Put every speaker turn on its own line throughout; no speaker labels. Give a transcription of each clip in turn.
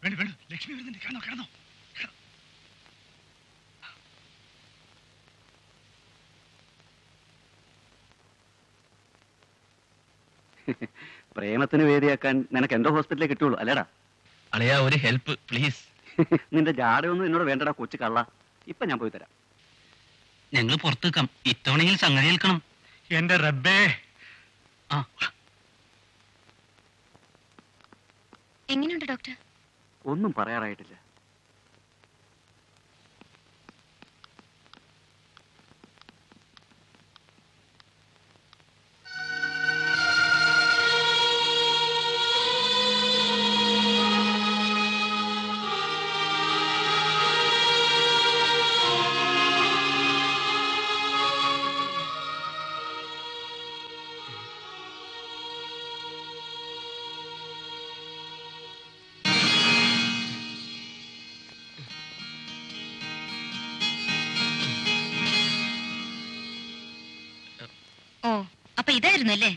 വേണ്ട വേണ്ട ലക്ഷ്മി വരുന്നുണ്ട് കിടന്നോ കിടന്നോ
പ്രേമത്തിന് വേദിയാക്കാൻ നിനക്ക് എന്തോ ഹോസ്പിറ്റലിൽ കിട്ടുള്ളൂ അല്ലേടാ
അളിയാ ഒരു ഹെൽപ്പ് പ്ലീസ്
നിന്റെ ജാടയൊന്നും എന്നോട് വേണ്ടടാ കൊച്ചു കള്ള ഇപ്പൊ ഞാൻ പോയി തരാം
ഞങ്ങൾ പുറത്ത് നിൽക്കാം ഇത്തവണയിൽ സംഗതി നിൽക്കണം
എന്റെ റബ്ബേ
ആ
എങ്ങനെയുണ്ട് ഡോക്ടർ
ഒന്നും പറയാറായിട്ടില്ല
ഓ അപ്പൊ ഇതായിരുന്നു അല്ലേ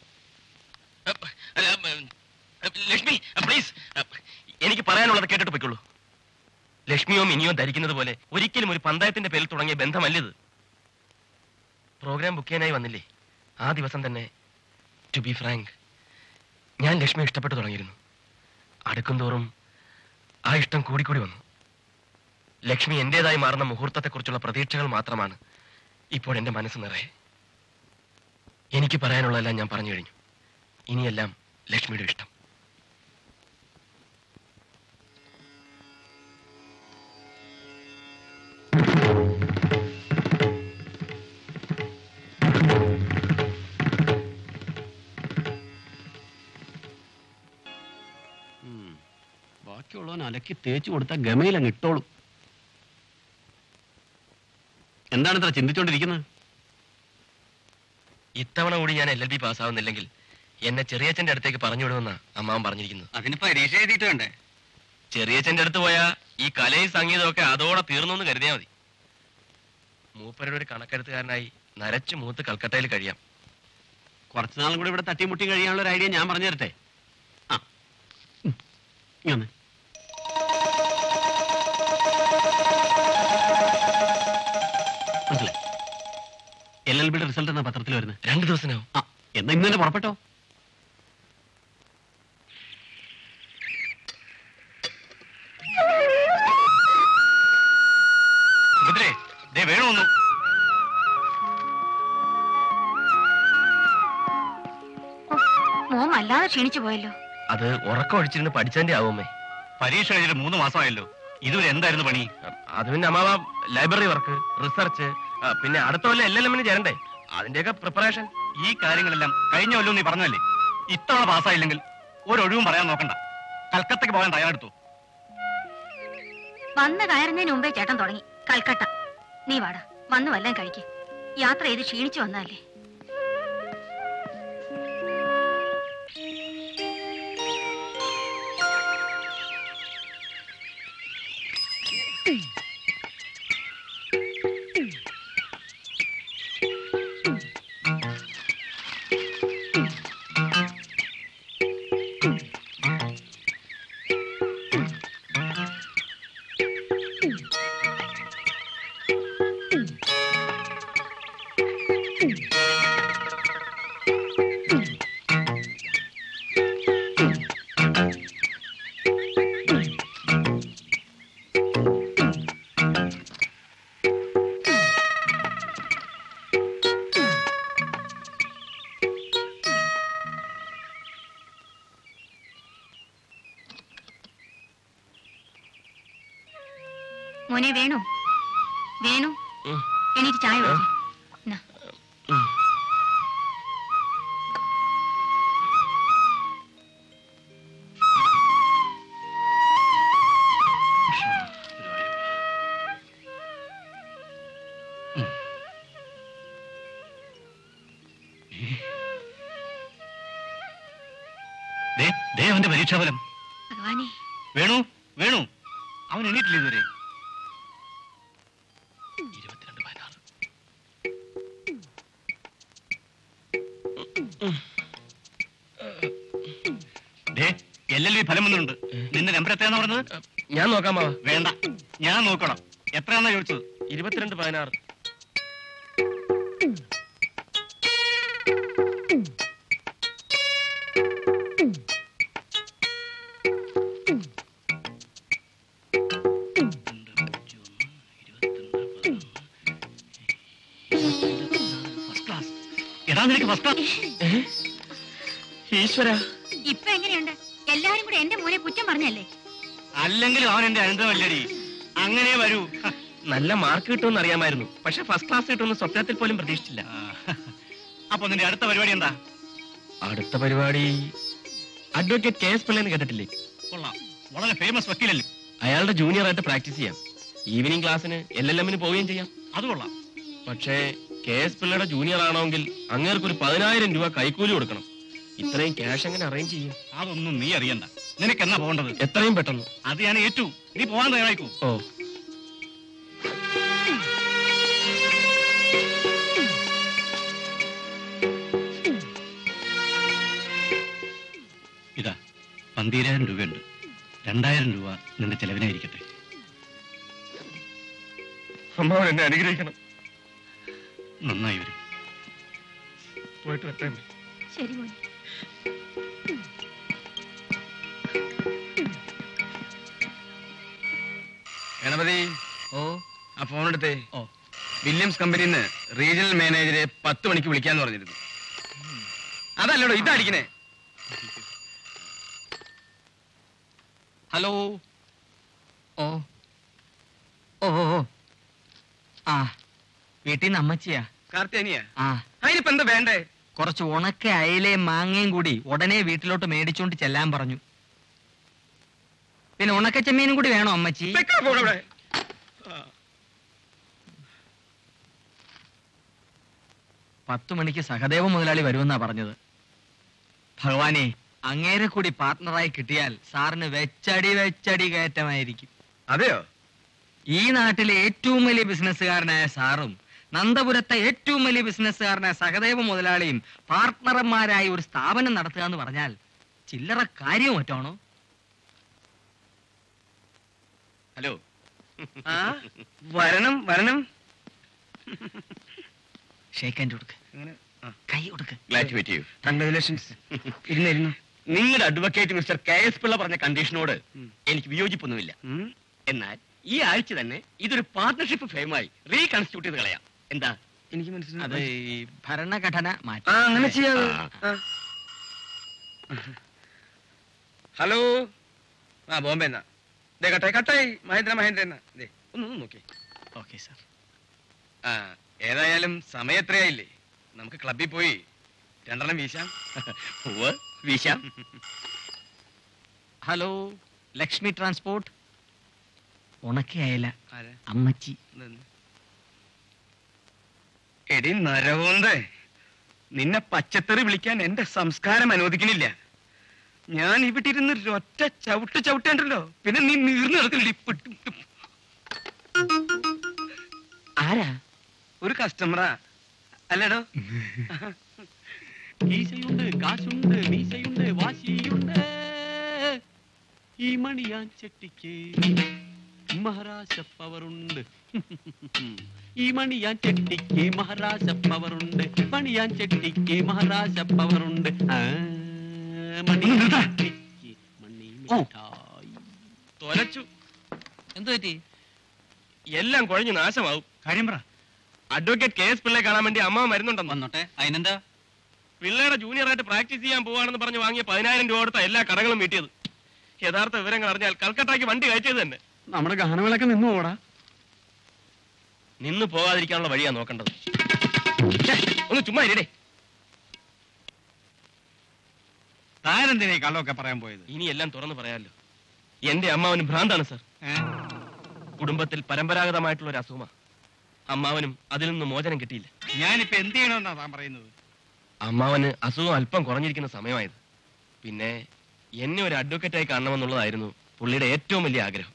ലക്ഷ്മി പ്ലീസ് എനിക്ക് പറയാനുള്ളത് കേട്ടിട്ട് പൊയ്ക്കുള്ളൂ ലക്ഷ്മിയോ മിനിയോ ധരിക്കുന്നത് പോലെ ഒരിക്കലും ഒരു പഞ്ചായത്തിന്റെ പേരിൽ തുടങ്ങിയ ബന്ധമല്ലിത് പ്രോഗ്രാം ബുക്ക് ചെയ്യാനായി വന്നില്ലേ ആ ദിവസം തന്നെ ടു ബി ഫ്രാങ്ക് ഞാൻ ലക്ഷ്മി ഇഷ്ടപ്പെട്ടു തുടങ്ങിയിരുന്നു അടുക്കും തോറും ആ ഇഷ്ടം കൂടിക്കൂടി വന്നു ലക്ഷ്മി എന്റേതായി മാറുന്ന മുഹൂർത്തത്തെക്കുറിച്ചുള്ള പ്രതീക്ഷകൾ മാത്രമാണ് ഇപ്പോൾ എന്റെ മനസ്സ് നിറയെ എനിക്ക് പറയാനുള്ളതെല്ലാം ഞാൻ പറഞ്ഞു കഴിഞ്ഞു ഇനിയെല്ലാം ലക്ഷ്മിയുടെ ഇഷ്ടം
ബാക്കിയുള്ളവൻ അലക്കി തേച്ചു കൊടുത്താൽ ഗമയിലങ്ങ് ഇട്ടോളും എന്താണ് ഇത്ര ചിന്തിച്ചോണ്ടിരിക്കുന്നത്
ഇത്തവണ കൂടി ഞാൻ എൽ എൽ ബി പാസ്സാവുന്നില്ലെങ്കിൽ എന്നെ ചെറിയച്ഛന്റെ അടുത്തേക്ക് പറഞ്ഞു വിടുമെന്നാ അമ്മാവൻ പറഞ്ഞിരിക്കുന്നത്
അതിന് പരീക്ഷ എഴുതിയിട്ട് വേണ്ടേ
ചെറിയച്ഛന്റെ അടുത്ത് പോയാ ഈ കലയും സംഗീതവും ഒക്കെ അതോടെ തീർന്നു എന്ന് കരുതിയാ മതി മൂപ്പരുടെ ഒരു കണക്കെടുത്തുകാരനായി നരച്ചു മൂത്ത് കൽക്കട്ടയിൽ കഴിയാം
കുറച്ചു നാളും കൂടി ഇവിടെ തട്ടിമുട്ടി കഴിയാനുള്ള ഒരു ഐഡിയ ഞാൻ പറഞ്ഞു തരട്ടെ ആ ഉം. ഇങ്ങനെ മനസ്സിലായി എൽ എൽ ബിയുടെ റിസൾട്ട് എന്നാ പത്രത്തിൽ വരുന്നത്
രണ്ടു ദിവസത്തിനാവും
ആ എന്നാ ഇന്ന് തന്നെ പുറപ്പെട്ടോ
സുഭദ്രേ ദേ വേണമൊന്നു
മോൻ വല്ലാതെ ക്ഷീണിച്ചു പോയല്ലോ
അത് ഉറക്കം ഒഴിച്ചിരുന്ന് പഠിച്ചതിന്റെ ആവുമേ
പരീക്ഷ കഴിഞ്ഞിട്ട് മൂന്ന് മാസമായല്ലോ ഇതുവരെ എന്തായിരുന്നു പണി
അത് പിന്നെ അമ്മാവ ലൈബ്രറി വർക്ക് റിസർച്ച് പിന്നെ അടുത്ത കൊല്ലം എൽ എൽ എമ്മിന് ചേരണ്ടേ അതിന്റെയൊക്കെ പ്രിപ്പറേഷൻ
ഈ കാര്യങ്ങളെല്ലാം കഴിഞ്ഞ കൊല്ലം നീ പറഞ്ഞല്ലേ ഇത്തവണ പാസ്സായില്ലെങ്കിൽ ഒരൊഴിവും പറയാൻ നോക്കണ്ട കൽക്കത്തയ്ക്ക് പോകാൻ തയ്യാറെടുത്തു
വന്ന് കയറുന്നതിന് മുമ്പേ ചേട്ടൻ തുടങ്ങി കൽക്കട്ട നീ വാടാ വന്ന് വല്ലതും കഴിക്ക് യാത്ര ചെയ്ത് ക്ഷീണിച്ചു വന്നതല്ലേ മോനെ വേണു വേണു
ഉം.
എണീറ്റ് ചായ
ആ.
കുടിക്ക്. എന്നാ.
ദേ ദേ അവന്റെ പരീക്ഷാഫലം
ഭഗവാനെ
വേണു വേണു അവൻ എണീറ്റില്ല ഇതുവരെ
ഇരുപത്തിരണ്ട് പതിനാറ്
ദേ എൽ എൽ ബി ഫലം വന്നിട്ടുണ്ട് നിന്റെ നമ്പർ എത്രയാന്ന് പറഞ്ഞത്
ഞാൻ നോക്കാം മാവ
വേണ്ട ഞാൻ നോക്കണം എത്രയാന്നാ ചോദിച്ചത്
ഇരുപത്തിരണ്ട് പതിനാറ്
ഫസ്റ്റ് ക്ലാസ് എടാ നിനക്ക് ഫസ്റ്റ് ക്ലാസ്
ഈശ്വര
ഇപ്പൊ എങ്ങനെയുണ്ട് എല്ലാരും കൂടെ എന്റെ മോനെ കുറ്റം പറഞ്ഞല്ലേ
അല്ലെങ്കിലും അവൻ എന്റെ അനന്തമല്ലടി അങ്ങനെ വരൂ ഹ.
നല്ല മാർക്ക് കിട്ടുമെന്ന് അറിയാമായിരുന്നു പക്ഷെ ഫസ്റ്റ് ക്ലാസ് കിട്ടുമെന്ന് സ്വപ്നത്തിൽ പോലും പ്രതീക്ഷിച്ചില്ല
ആ, അപ്പൊ നിന്റെ അടുത്ത പരിപാടി എന്താ
അടുത്ത പരിപാടി അഡ്വക്കേറ്റ് കെ എസ് പിള്ളേന്ന് കേട്ടിട്ടില്ലേ
കൊള്ളാം വളരെ ഫേമസ് വക്കീലല്ലേ
അയാളുടെ ജൂനിയർ ആയിട്ട് പ്രാക്ടീസ് ചെയ്യാം ഈവനിങ് ക്ലാസ്സിന് എൽ എൽ എമ്മിന് പോവുകയും ചെയ്യാം
അത് കൊള്ളാം
പക്ഷേ കെ എസ് പിള്ളയുടെ ജൂനിയർ ആണെങ്കിൽ അങ്ങേർക്ക് ഒരു പതിനായിരം രൂപ കൈക്കൂലി കൊടുക്കണം ഇത്രയും ക്യാഷ് എങ്ങനെ അറേഞ്ച് ചെയ്യും
അതൊന്നും നീ അറിയണ്ട നിനക്ക് എന്നാ പോകേണ്ടത്
എത്രയും പെട്ടെന്ന്
അത് ഞാൻ ഏറ്റു നീ പോകാൻ തയ്യാറായിക്കൂ
ഓ
ഇതാ പന്തീരായിരം രൂപയുണ്ട് രണ്ടായിരം രൂപ നിന്റെ ചെലവിനായിരിക്കട്ടെ
അമ്മാവൻ എന്നെ അനുഗ്രഹിക്കണം
നന്നായി വരും
പോയിട്ട് വരട്ടെ
ശരി മോനെ
ഗണപതി
ഓ
ആ ഫോൺ എടുത്തേ
ഓ.
വില്യംസ് കമ്പനിയിൽ നിന്ന് റീജിയണൽ മാനേജരെ പത്ത് മണിക്ക് വിളിക്കാന്ന് പറഞ്ഞിരുന്നു അതല്ലടോ ഇതടിക്കണേ
ഹലോ ഓ ഓ ഓ ഓ. ആ വീട്ടിൽ നിന്ന് അമ്മച്ചിയാ
കാർത്തിയാനിയാ
ആ
അതിനിപ്പോ എന്താ വേണ്ടേ
കുറച്ച് ഉണക്ക അയിലയും മാങ്ങയും കൂടി ഉടനെ വീട്ടിലോട്ട് മേടിച്ചോണ്ട് ചെല്ലാൻ പറഞ്ഞു പിന്നെ ഉണക്ക ചെമ്മീനും കൂടി വേണോ അമ്മച്ചി
വെക്കടാ phone അവിടെ.
പത്തു മണിക്ക് സഹദേവ മുതലാളി വരുമെന്നാ പറഞ്ഞത് ഭഗവാനെ അങ്ങേരെ കൂടി പാർട്ട്ണറായി കിട്ടിയാൽ സാറിന് വെച്ചടി വെച്ചടി കയറ്റമായിരിക്കും
അതെയോ
ഈ നാട്ടിലെ ഏറ്റവും വലിയ ബിസിനസ്സുകാരനായ സാറും നന്ദപുരത്തെ ഏറ്റവും വലിയ ബിസിനസ്സുകാരനായ സഹദേവ മുതലാളിയും പാർട്ട്ണർമാരായി ഒരു സ്ഥാപനം നടത്തുക എന്ന് പറഞ്ഞാൽ ചില്ലറ കാര്യം മറ്റാണോ
ഹലോ ആ വരണം വരണം
ഷേക്ക് ഹാൻഡ് കൊടുക്ക്
അങ്ങനെ
കൈ കൊടുക്ക്
glad to meet you
congratulations ഇരുന്ന് ഇരുന്നു
നിങ്ങളുടെ advocate mister K S Pillai പറഞ്ഞ കണ്ടീഷനോട്
ഉം.
എനിക്ക് വിയോജിപ്പൊന്നുമില്ല
ഉം.
എന്നാൽ ഈ ആഴ്ച തന്നെ ഇതൊരു പാർട്ണർഷിപ്പ് ഫെയിമായി റീകൺസ്റ്റിറ്റ്യൂട്ട് ചെയ്ത് കളയാം എന്താ
എനിക്ക്
അത്
മനസ്സിലായി
ഈ ഭരണഘടന
ആ
മാറ്റി
അങ്ങനെ ചെയ്യാതെ
ആ.
ആ. ഹലോ ആ ബോംബെ എന്നാ ദേ കട്ടായി കട്ടായി മഹേന്ദ്ര മഹേന്ദ്ര എന്നാ ദേ ഒന്ന് നോക്കി
ഓക്കെ സാർ
ആ ഏതായാലും സമയം എത്രയായില്ലേ നമുക്ക് ക്ലബിൽ പോയി രണ്ടെണ്ണം വീശാം
ഉവ്വ്, വീശാം
ഹലോ ലക്ഷ്മി ട്രാൻസ്പോർട്ട് ഉണക്കയല
ആരാ?
അമ്മച്ചി
ഇതെന്ത്? എടി നരവോന്തേ നിന്നെ പച്ചത്തെറി വിളിക്കാൻ എന്റെ സംസ്കാരം അനുവദിക്കണില്ല ഞാൻ ഇവിടെ ഇരുന്ന് ഒറ്റ ചവിട്ട് ചവിട്ടേണ്ടല്ലോ പിന്നെ നീ നീർന്നു നടക്കില്ല
ആരാ
ഒരു കസ്റ്റമറാ അല്ലടോ
മീശയുണ്ട് കാശുണ്ട് മീശയുണ്ട് വാശിയുണ്ട് ഈ മണിയാൻ ചെട്ടിക്ക് മഹാരാജ പവറുണ്ട് ഈ മണിയാൻ ചെട്ടിക്ക് മഹാരാജ പവറുണ്ട് മണിയാൻ ചെട്ടിക്ക് മഹാരാജ പവറുണ്ട് ആ, മണി ചെട്ടിക്ക് മണി മിഠായി.
തൊലച്ചു
എന്തു പറ്റി
എല്ലാം കുഴഞ്ഞു നാശമാവും
കാര്യം പറ
അഡ്വക്കേറ്റ് കെ എസ് പിള്ളയെ കാണാൻ വേണ്ടി അമ്മ വരുന്നുണ്ടെന്ന്
വന്നോട്ടെ അതിനെന്താ
പിള്ളയുടെ ജൂനിയർ ആയിട്ട് പ്രാക്ടീസ് ചെയ്യാൻ പോവാണെന്ന് പറഞ്ഞ് വാങ്ങിയ പതിനായിരം രൂപ കൊടുത്ത എല്ലാ കടകളും വീട്ടിയത് യഥാർത്ഥ വിവരങ്ങൾ അറിഞ്ഞാൽ കൽക്കട്ടയ്ക്ക് വണ്ടി കയറ്റിയത് തന്നെ
നമ്മുടെ ഗാനങ്ങളൊക്കെ നിന്നു പോടാ
നിന്ന് പോകാതിരിക്കാനുള്ള വഴിയാ നോക്കേണ്ടത് ഛെ, ഒന്ന് ചുമ്മാ ഇരിടേ
താനെന്തിനാ ഈ കള്ളമൊക്കെ പറയാൻ പോയത്
ഇനി എല്ലാം തുറന്നു പറയാമല്ലോ എന്റെ അമ്മാവന് ഭ്രാന്താണ് സർ
ഏ?
കുടുംബത്തിൽ പരമ്പരാഗതമായിട്ടുള്ള ഒരു അസുഖമാ അമ്മാവനും അതിൽ നിന്ന് മോചനം കിട്ടിയില്ല
ഞാനിപ്പോ എന്ത് ചെയ്യണമെന്നാ താൻ പറയുന്നത്
അമ്മാവന് അസുഖം അല്പം കുറഞ്ഞിരിക്കുന്ന സമയമായത് പിന്നെ എന്നെ ഒരു അഡ്വക്കേറ്റായി കാണണമെന്നുള്ളതായിരുന്നു പുള്ളിയുടെ ഏറ്റവും വലിയ ആഗ്രഹം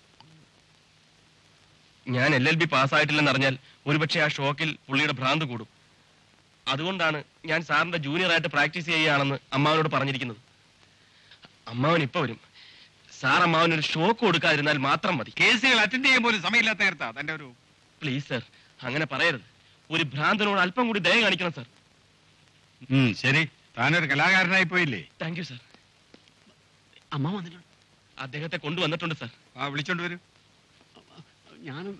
ഞാൻ എൽ എൽ ബി പാസ്സായിട്ടില്ലെന്ന് അറിഞ്ഞാൽ ഒരുപക്ഷെ ആ ഷോക്കിൽ പുള്ളിയുടെ ഭ്രാന്ത് കൂടും അതുകൊണ്ടാണ് ഞാൻ സാറിന്റെ ജൂനിയറായിട്ട് പ്രാക്ടീസ് ചെയ്യുകയാണെന്ന് അമ്മാവനോട് പറഞ്ഞിരിക്കുന്നത് അമ്മാവൻ ഇപ്പൊ വരും സാർ അമ്മാവൻ ഒരു ഷോക്ക് കൊടുക്കാതിരുന്നാൽ മാത്രം മതി
കേസുകൾ അറ്റൻഡ് ചെയ്യാൻ പോലും സമയമില്ലാത്ത നേരത്താ തന്റെ ഒരു
പ്ലീസ് സർ അങ്ങനെ പറയരുത് ഒരു ഭ്രാന്തനോട് അല്പം കൂടി ദയ കാണിക്കണം സർ
ശരി താനൊരു കലാകാരനായി പോയില്ലേ
താങ്ക് യു സർ
അമ്മ വന്നിട്ടുണ്ട്
അദ്ദേഹത്തെ കൊണ്ടുവന്നിട്ടുണ്ട് സർ
ആ വിളിച്ചോണ്ട് വരൂ
ഞാനും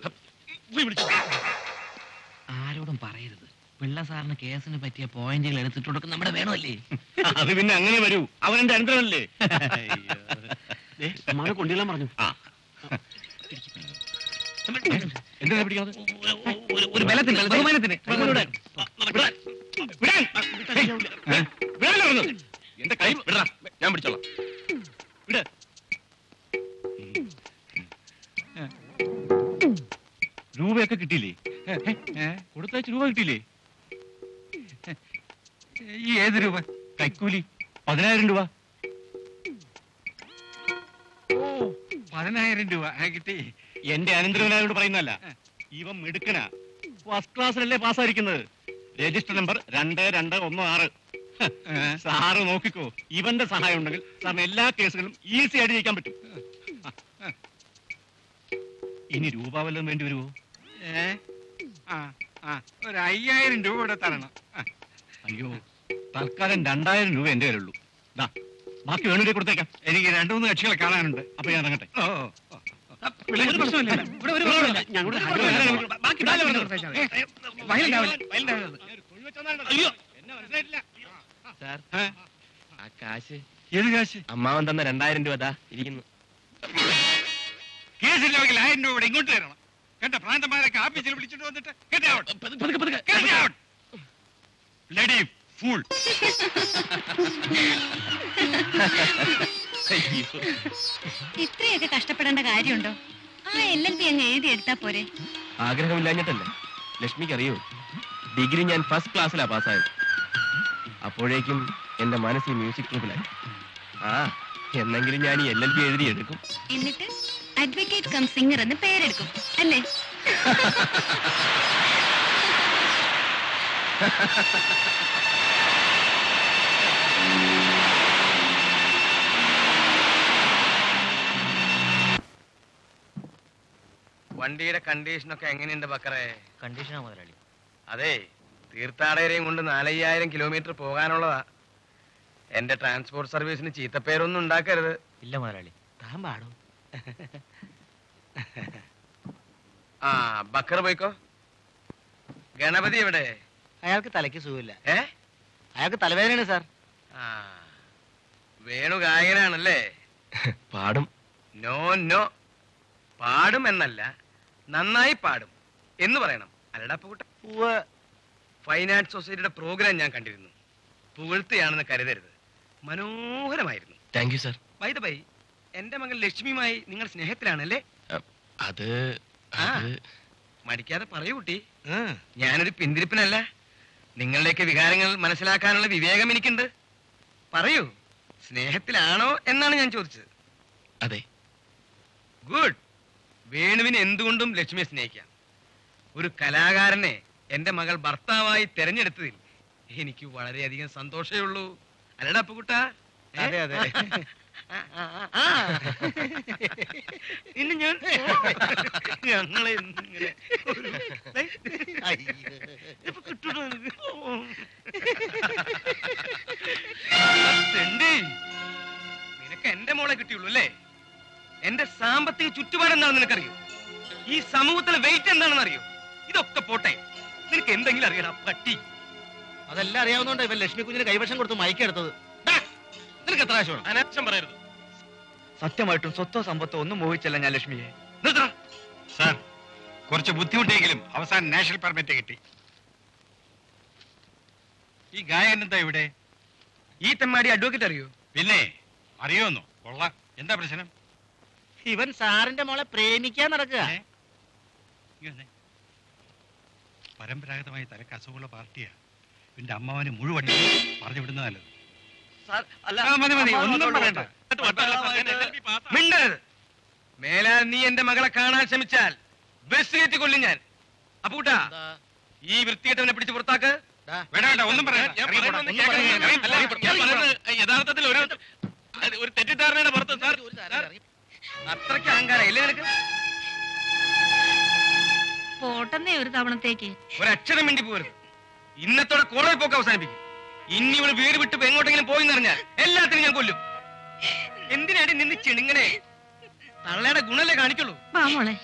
ആരോടും പറയരുത് പിള്ള സാറിന് കേസിന് പറ്റിയ പോയിന്റുകൾ എടുത്തിട്ട് കൊടുക്കുന്ന നമ്മുടെ വേണമല്ലേ
അത് പിന്നെ അങ്ങനെ വരൂ അവൻ എന്റെ അനന്തരമല്ലേ
അമ്മാനെ കൊണ്ടുവരാൻ പറഞ്ഞു
എന്തിനാ പിടിക്കുന്നത്
ഒരു- ഒരു ബലത്തിന് ബഹുമാനത്തിന്
വിടാൻ. വിടാൻ. ഏയ്, വിടാനാ പറഞ്ഞത്.
എന്റെ കൈ വിടറാ ഞാൻ പിടിച്ചോളാം
വിട്. രൂപയൊക്കെ കിട്ടിയില്ലേ കൊടുത്തയച്ച് രൂപ കിട്ടിയില്ലേ
ഈ ഏത് രൂപ
കൈക്കൂലി പതിനായിരം രൂപ
പതിനായിരം രൂപ ആ, കിട്ടി
എന്റെ അനന്തരവനായോട് പറയുന്നല്ല ഇവൻ മിടുക്കനാ ഫസ്റ്റ് ക്ലാസ്സിലല്ലേ പാസ്സായിരിക്കുന്നത് രജിസ്റ്റർ നമ്പർ രണ്ട് രണ്ട് ഒന്ന് ആറ് ഹ, സാറ് നോക്കിക്കോ ഇവന്റെ സഹായം ഉണ്ടെങ്കിൽ സാറിന് എല്ലാ കേസുകളും ഈസി ആയിട്ട് ജയിക്കാൻ പറ്റും ഇനി രൂപ വല്ലതും വേണ്ടി വരുമോ
ഏ? ആ ആ ഒരു അയ്യായിരം രൂപ ഇവിടെ തരണം ആ,
അയ്യോ തൽക്കാലം രണ്ടായിരം രൂപ എന്റെ കയ്യിലുള്ളൂ ദാ ബാക്കി വേണൂരെ കൊടുത്തേക്കാം
എനിക്ക് രണ്ടു മൂന്ന് കക്ഷികളെ കാണാനുണ്ട്
അപ്പൊ ഞാൻ ഇറങ്ങട്ടെ
ഓ ഓ, ഓ. ഒരു പ്രശ്നമില്ല
ഇവിടെ ഒരു പ്രശ്നമില്ല.
ഞങ്ങളുടെ
ബാക്കി ബാക്കി വയലുണ്ടാവില്ല
അയ്യോ എന്നെ മനസ്സിലായിട്ടില്ല
സാർ
ഏ?
ആ കാശ്
ഏത് കാശ്
അമ്മാവൻ തന്ന രണ്ടായിരം രൂപ ദാ ഇരിക്കുന്നു
കേസില്ലെങ്കിൽ ആയിരം രൂപ ഇവിടെ ഇങ്ങോട്ട് തരണം കേട്ട പ്രാന്തന്മാരൊക്കെ ആഫീസിൽ വിളിച്ചിട്ട് വന്നിട്ട് get out. Get out. Bloody fool.
ഇത്രയൊക്കെ കഷ്ടപ്പെടേണ്ട കാര്യമുണ്ടോ ആ എൽ എൽ ബി അങ്ങ് എഴുതി എടുത്താ പോരെ
ആഗ്രഹമില്ലാഞ്ഞിട്ടല്ല ലക്ഷ്മിക്ക് അറിയോ ഡിഗ്രി ഞാൻ ഫസ്റ്റ് ക്ലാസ്സിലാ പാസ്സായത് അപ്പോഴേക്കും എന്റെ മനസ്സ് ഈ മ്യൂസിക് ട്രൂപ്പിലായി ആ എന്നെങ്കിലും ഞാൻ ഈ എൽ എൽ ബി എഴുതി എടുക്കും
എന്നിട്ട് അഡ്വക്കേറ്റ് കം സിംഗർ എന്ന് പേരെടുക്കും അല്ലേ
വണ്ടിയുടെ കണ്ടീഷനൊക്കെ എങ്ങനെയുണ്ട് ബക്കറേ
കണ്ടീഷനാ മുതലാളി
അതെ തീർത്ഥാടകരെയും കൊണ്ട് നാലയ്യായിരം കിലോമീറ്റർ പോകാനുള്ളതാ എന്റെ ട്രാൻസ്പോർട്ട് സർവീസിന് ചീത്തപ്പേരൊന്നും ഉണ്ടാക്കരുത്
ഇല്ല മുതലാളി താൻ പാടും
ആ ബക്കർ പോയിക്കോ ഗണപതി എവിടെ
അയാൾക്ക് തലയ്ക്ക് സുഖമില്ല
ഏ
അയാൾക്ക് തലവേദനയാണ് സാർ
ആ വേണു ഗായകനാണല്ലേ
പാടും
നോ നോ പാടും എന്നല്ല നന്നായി പാടും എന്ന് പറയണം അല്ലടാ പൂട്ട ഫൈൻ ആർട്സ് സൊസൈറ്റിയുടെ പ്രോഗ്രാം ഞാൻ കണ്ടിരുന്നു പുകഴ്ത്തുകയാണെന്ന് കരുതരുത് മനോഹരമായിരുന്നു
thank you sir
by the by എന്റെ മകൻ ലക്ഷ്മിയുമായി നിങ്ങൾ സ്നേഹത്തിലാണല്ലേ
അത്
ആ.
അത്
മടിക്കാതെ പറയൂ കുട്ടി ഞാനൊരു പിന്തിരിപ്പനല്ല നിങ്ങളുടെയൊക്കെ വികാരങ്ങൾ മനസ്സിലാക്കാനുള്ള വിവേകം എനിക്കുണ്ട് പറയൂ സ്നേഹത്തിലാണോ എന്നാണ് ഞാൻ ചോദിച്ചത്
അതെ
ഗുഡ് വേണുവിന് എന്തുകൊണ്ടും ലക്ഷ്മിയെ സ്നേഹിക്കാം ഒരു കലാകാരനെ എന്റെ മകൾ ഭർത്താവായി തെരഞ്ഞെടുത്തതിൽ എനിക്ക് വളരെയധികം സന്തോഷമേ ഉള്ളൂ അല്ലടാ അപ്പുകുട്ട
അതെ, അതെ.
ഇന്ന് ഞാൻ ഞങ്ങളെ ഇങ്ങനെ ഒരു- ദേ, ഇപ്പൊ കിട്ടൂട്ടോ നിനക്ക്? തെണ്ടി. നിനക്ക് എന്റെ മോളെ കിട്ടിയുള്ളൂ അല്ലേ എന്റെ സാമ്പത്തിക ചുറ്റുപാട് എന്താണെന്ന് നിനക്കറിയോ ഈ സമൂഹത്തിലെ വെയിറ്റ് എന്താണെന്ന് അറിയോ ഇതൊക്കെ പോട്ടെ നിനക്ക് എന്തെങ്കിലും അറിയണം പട്ടി
അതെല്ലാം അറിയാവുന്നതുകൊണ്ട് ഇവൻ ലക്ഷ്മി കുഞ്ഞിന് കൈവശം കൊടുത്ത് മയക്കെടുത്തത്
നിനക്ക് എത്ര ആവശ്യമാണ്
അനാവശ്യം പറയരുത്
സത്യമായിട്ടും സ്വത്തോ സമ്പത്തോ ഒന്നും മോഹിച്ചല്ല ഞാൻ ലക്ഷ്മിയെ
നിർത്തണം
സാർ കുറച്ച് ബുദ്ധിമുട്ടിയെങ്കിലും അവസാനം നാഷണൽ പെർമിറ്റ് കിട്ടി ഈ ഗായകൻ എന്താ ഇവിടെ
ഈ തെമ്മാടി അഡ്വക്കേറ്റ് അറിയോ
പിന്നെ അറിയോന്നോ കൊള്ളാം എന്താ പ്രശ്നം
ഇവൻ സാറിന്റെ മോളെ പ്രേമിക്കാൻ നടക്കുക
ഏ? ഇങ്ങ് വന്നേ. പരമ്പരാഗതമായി തലക്ക് അസുഖമുള്ള പാർട്ടിയാ പിന്നെ അമ്മാവന് മുഴുവൻ പറഞ്ഞു വിടുന്ന നല്ലത് ആ, മതി മതി ഒന്നും പറയണ്ട
മിണ്ടരുത് മേലാൽ നീ എന്റെ മകളെ കാണാൻ ശ്രമിച്ചാൽ ബസ് കയറ്റി കൊല്ലും ഞാൻ അപ്പൂട്ടാ ഈ വൃത്തികെട്ടവനെ പിടിച്ച് പുറത്താക്ക്
വേണ്ട വേണ്ട ഒന്നും പറയണ്ട
ഞാൻ
ഇറങ്ങി പോടാ.
പറയുന്നത് കേൾക്കണം. അല്ല, ഞാൻ പറയുന്നത് യഥാർത്ഥത്തിൽ ഒരു അത് ഒരു തെറ്റിദ്ധാരണയുടെ പുറത്ത് സാർ സാർ,
അത്രയ്ക്ക് അഹങ്കാരം ഇല്ലേ നിനക്ക്
പോട്ടെന്നേ ഒരു തവണത്തേക്ക്
ഒരക്ഷരം മിണ്ടി പോരുത് ഇന്നത്തോടെ കോളേജ് പോക്ക് അവസാനിപ്പിക്കും ഇനി ഇവള് വീട് വിട്ട് ഇപ്പൊ എങ്ങോട്ടെങ്കിലും പോയി എന്നറിഞ്ഞാൽ എല്ലാത്തിനും ഞാൻ കൊല്ലും എന്തിനാടി നിന്ന് ചെണിങ്ങനെ തള്ളയുടെ ഗുണല്ലേ കാണിക്കുള്ളൂ
വാ മോളെ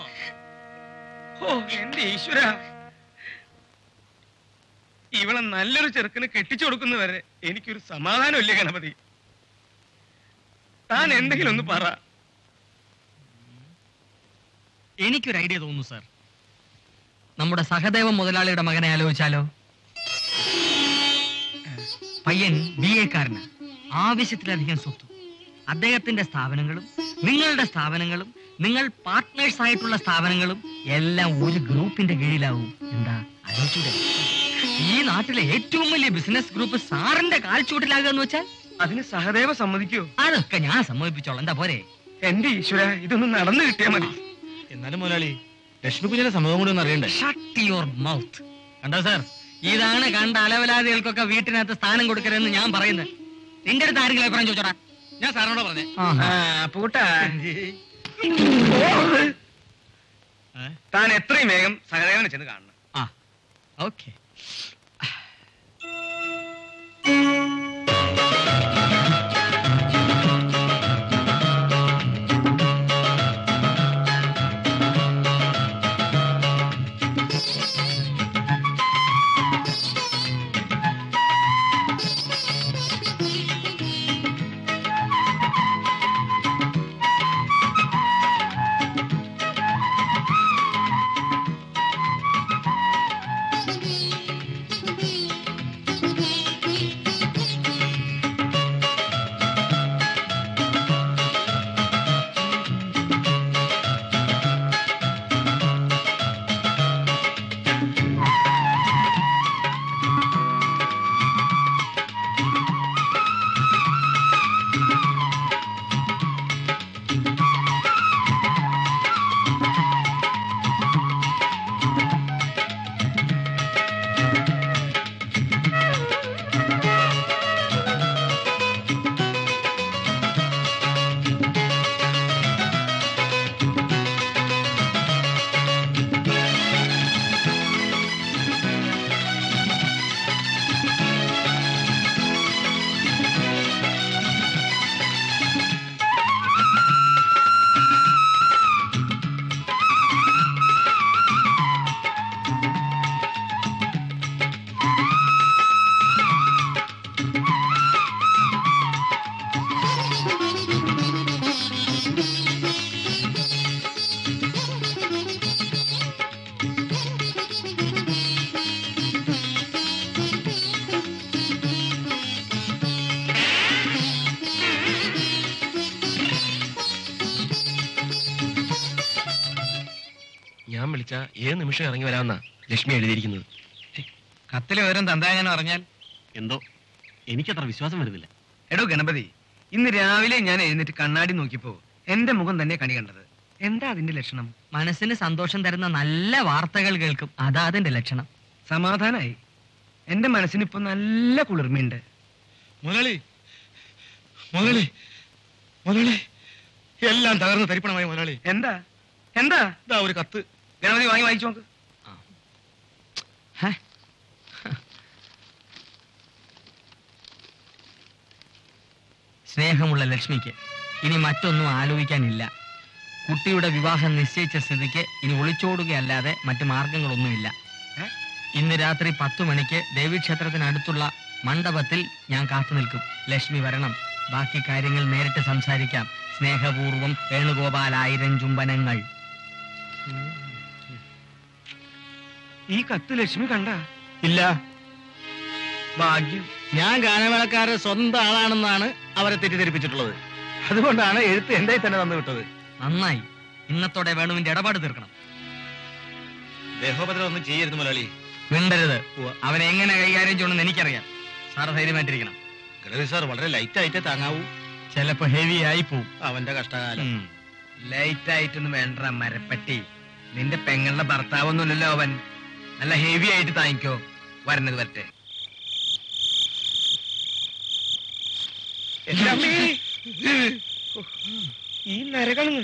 ഓ എന്റെ ഈശ്വര ഇവളെ നല്ലൊരു ചെറുക്കന് കെട്ടിച്ചു കൊടുക്കുന്നവരെ എനിക്കൊരു സമാധാനമില്ല ഗണപതി താൻ എന്തെങ്കിലും ഒന്ന് പറ
എനിക്കൊരു ഐഡിയ തോന്നുന്നു സാർ നമ്മുടെ സഹദേവ മുതലാളിയുടെ മകനെ ആലോചിച്ചാലോ പയ്യൻ ബി എക്കാരന് ആവശ്യത്തിലധികം സ്വത്ത് അദ്ദേഹത്തിന്റെ സ്ഥാപനങ്ങളും നിങ്ങളുടെ സ്ഥാപനങ്ങളും നിങ്ങൾ പാർട്ട്നേഴ്സ് ആയിട്ടുള്ള സ്ഥാപനങ്ങളും എല്ലാം ഒരു ഗ്രൂപ്പിന്റെ കീഴിലാവും എന്താ ആലോചിച്ചൂടെ ഈ നാട്ടിലെ ഏറ്റവും വലിയ ബിസിനസ് ഗ്രൂപ്പ് സാറിന്റെ കാൽച്ചൂട്ടിലാകുക എന്ന് വെച്ചാൽ
അതിന് സഹദേവ സമ്മതിക്കോ
അതൊക്കെ ഞാൻ സമ്മതിപ്പിച്ചോളാം എന്താ പോരെ
എന്റെ ഈശ്വര ഇതൊന്ന് നടന്നു കിട്ടിയാ മതി
എന്നാലും മുതലാളി ലക്ഷ്മി കുഞ്ഞിന്റെ സമ്മതം കൂടി ഒന്ന് അറിയണ്ടേ
ഷട്ട് യുവർ മൗത്ത് കണ്ടോ സാർ ഇതാണ് കണ്ട അലവലാദികൾക്കൊക്കെ വീട്ടിനകത്ത് സ്ഥാനം കൊടുക്കരുതെന്ന് ഞാൻ പറയുന്നത് നിന്റെ അടുത്ത് ആരെങ്കിലും അഭിപ്രായം ചോദിച്ചോടാ
ഞാൻ സാറിനോട് പറഞ്ഞേ
പൂട്ടാ താൻ എത്രയും വേഗം സഹദേവനെ ചെന്ന് കാണണം
ഓക്കെ
ഞാൻ വിളിച്ച ഏത് നിമിഷം ഇറങ്ങി വരാമെന്നാ ലക്ഷ്മി എഴുതിയിരിക്കുന്നത്
കത്തിലെ വിവരം തന്താങ്ങനെ പറഞ്ഞാൽ
എന്തോ എനിക്കത്ര വിശ്വാസം വരുന്നില്ല
എടോ ഗണപതി ഇന്ന് രാവിലെ ഞാൻ എഴുന്നേറ്റ് കണ്ണാടി നോക്കിയപ്പോ എന്റെ മുഖം തന്നെ കണി കണ്ടത് എന്താ അതിന്റെ ലക്ഷണം
മനസ്സിന് സന്തോഷം തരുന്ന നല്ല വാർത്തകൾ കേൾക്കും അതാ അതിന്റെ ലക്ഷണം
സമാധാനായി എന്റെ മനസ്സിന് ഇപ്പൊ നല്ല കുളിർമയുണ്ട്
മുതലാളി മുതലാളി മുതലാളി എല്ലാം തകർന്ന് തരിപ്പണമായി മുതലാളി
എന്താ എന്താ
ഇതാ ഒരു കത്ത്
ഗണപതി വാങ്ങി വായിച്ചു നോക്ക്
ഹേ? സ്നേഹമുള്ള ലക്ഷ്മിക്ക് ഇനി മറ്റൊന്നും ആലോചിക്കാനില്ല കുട്ടിയുടെ വിവാഹം നിശ്ചയിച്ച സ്ഥിതിക്ക് ഇനി ഒളിച്ചോടുകയല്ലാതെ മറ്റു മാർഗങ്ങളൊന്നുമില്ല
ഏ?
ഇന്ന് രാത്രി പത്തു മണിക്ക് ദേവീക്ഷേത്രത്തിനടുത്തുള്ള മണ്ഡപത്തിൽ ഞാൻ കാത്തു നിൽക്കും ലക്ഷ്മി വരണം ബാക്കി കാര്യങ്ങൾ നേരിട്ട് സംസാരിക്കാം സ്നേഹപൂർവം വേണുഗോപാൽ ആയിരം ചുംബനങ്ങൾ
ഈ കത്ത് ലക്ഷ്മി കണ്ട
ഇല്ല
ഭാഗ്യം
ഞാൻ ഗാനമേളക്കാരെ സ്വന്തം ആളാണെന്നാണ് അവരെ തെറ്റിദ്ധരിപ്പിച്ചിട്ടുള്ളത് അതുകൊണ്ടാണ് എഴുത്ത് എന്റെ കയ്യിൽ തന്നെ തന്നു വിട്ടത്
നന്നായി ഇന്നത്തോടെ വേണുവിന്റെ ഇടപാട് തീർക്കണം
ദേഹോപദ്രവം ഒന്നും ചെയ്യരുത് മുതലാളി
മിണ്ടരുത് അവൻ എങ്ങനെ കൈകാര്യം ചെയ്യണമെന്ന് എനിക്കറിയാം സാറ് ധൈര്യമായിട്ടിരിക്കണം
ഗണപതി സാർ വളരെ ലൈറ്റ് ആയിട്ടേ താങ്ങാവൂ
ചിലപ്പോ ഹെവി ആയി പോവും
അവന്റെ കഷ്ടകാലം
ഉം.
ലൈറ്റ് ആയിട്ടൊന്നും വേണ്ട മരപ്പട്ടി നിന്റെ പെങ്ങളുടെ ഭർത്താവൊന്നുമില്ലല്ലോ അവൻ നല്ല ഹെവി ആയിട്ട് താങ്ങിക്കോ വരണത് വരട്ടെ
എന്റെ അമ്മേ
ഈ നരകള്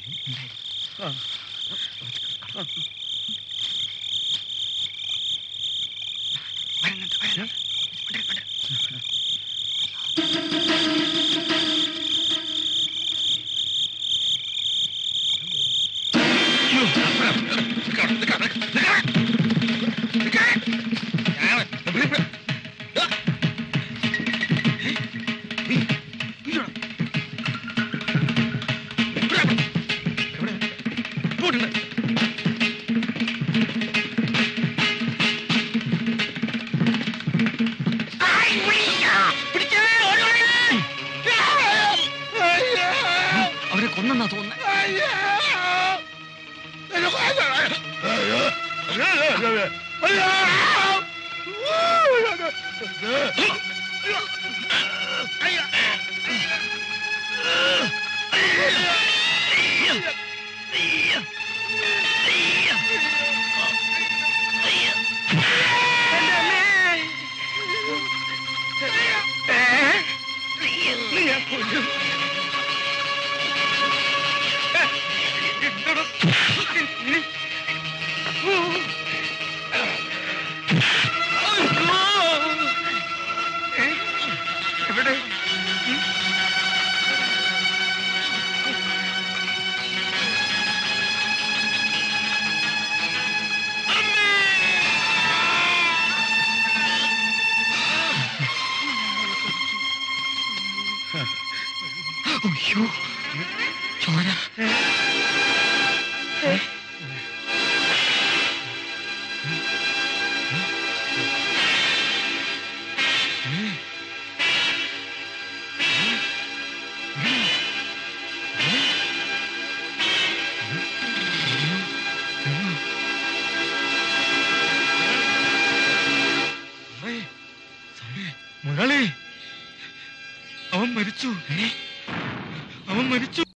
അവരെ കൊന്നെന്നാ തോന്നുന്നത്
എവിടെ
അയ്യോ ചോര
മുരളി അവൻ മരിച്ചു അവൻ മരിച്ചു